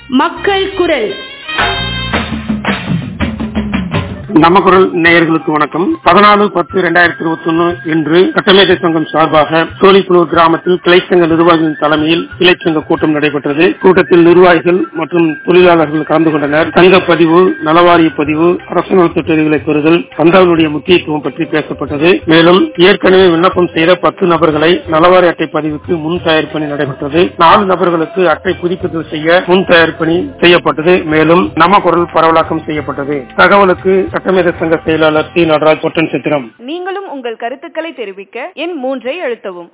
மக்கள் குரல் நம்ம குரல் நேயர்களுக்கு வணக்கம் பதினாலு பத்து இரண்டாயிரத்தி இருபத்தி ஒன்னு இன்று சட்டமேதை சங்கம் சார்பாக சோழிப்புலூர் கிராமத்தில் கிளைச்சங்க நிர்வாகிகளின் தலைமையில் கிளைச்சங்க கூட்டம் நடைபெற்றது கூட்டத்தில் நிர்வாகிகள் மற்றும் தொழிலாளர்கள் கலந்து கொண்டனர் சங்க பதிவு நலவாரிய பதிவு அரசு நலத்திட்டங்களை பெறுதல் சந்தாவினுடைய முக்கியத்துவம் பற்றி பேசப்பட்டது மேலும் ஏற்கனவே விண்ணப்பம் செய்த பத்து நபர்களை நலவாரி அட்டை பதிவுக்கு முன் தயார் பணி நடைபெற்றது நாலு நபர்களுக்கு அட்டை புதுப்பித்தல் செய்ய முன் தயார் பணி செய்யப்பட்டது மேலும் நம்ம குரல் பரவலாக்கம் செய்யப்பட்டது தகவலுக்கு சட்டமேத சங்க செயலாளர் சி நடராஜ் ஒட்டன் சித்திரம் நீங்களும் உங்கள் கருத்துக்களை தெரிவிக்க எண் மூன்றை அழுத்தவும்